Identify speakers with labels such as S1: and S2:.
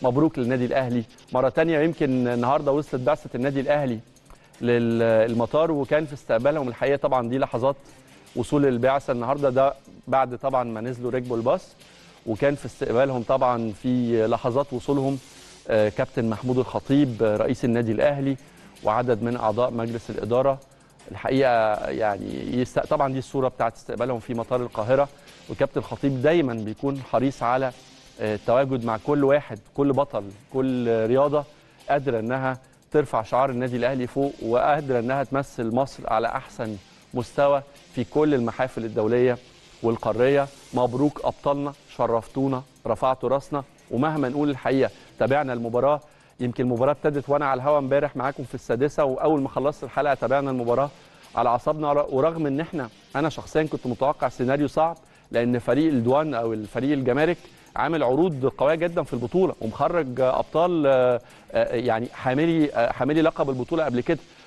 S1: مبروك للنادي الاهلي مره تانية يمكن النهارده وصلت بعثه النادي الاهلي للمطار وكان في استقبالهم الحقيقه طبعا دي لحظات وصول البعثه النهارده ده بعد طبعا ما نزلوا ركبوا الباص وكان في استقبالهم طبعا في لحظات وصولهم آه، كابتن محمود الخطيب آه، رئيس النادي الاهلي وعدد من اعضاء مجلس الاداره الحقيقه يعني يست... طبعا دي الصوره بتاعت استقبالهم في مطار القاهره وكابتن الخطيب دايما بيكون حريص على آه، التواجد مع كل واحد كل بطل كل رياضه قادره انها ترفع شعار النادي الاهلي فوق وقادره انها تمثل مصر على احسن مستوى في كل المحافل الدوليه والقاريه مبروك ابطالنا شرفتونا رفعتوا راسنا ومهما نقول الحقيقه تابعنا المباراه يمكن المباراه ابتدت وانا على الهوا امبارح معاكم في السادسه واول ما خلصت الحلقه تابعنا المباراه على اعصابنا ورغم ان احنا انا شخصيا كنت متوقع سيناريو صعب لان فريق الدوان او الفريق الجمارك عامل عروض قويه جدا في البطوله ومخرج ابطال آه، آه، يعني حاملي آه، حاملي لقب البطوله قبل كده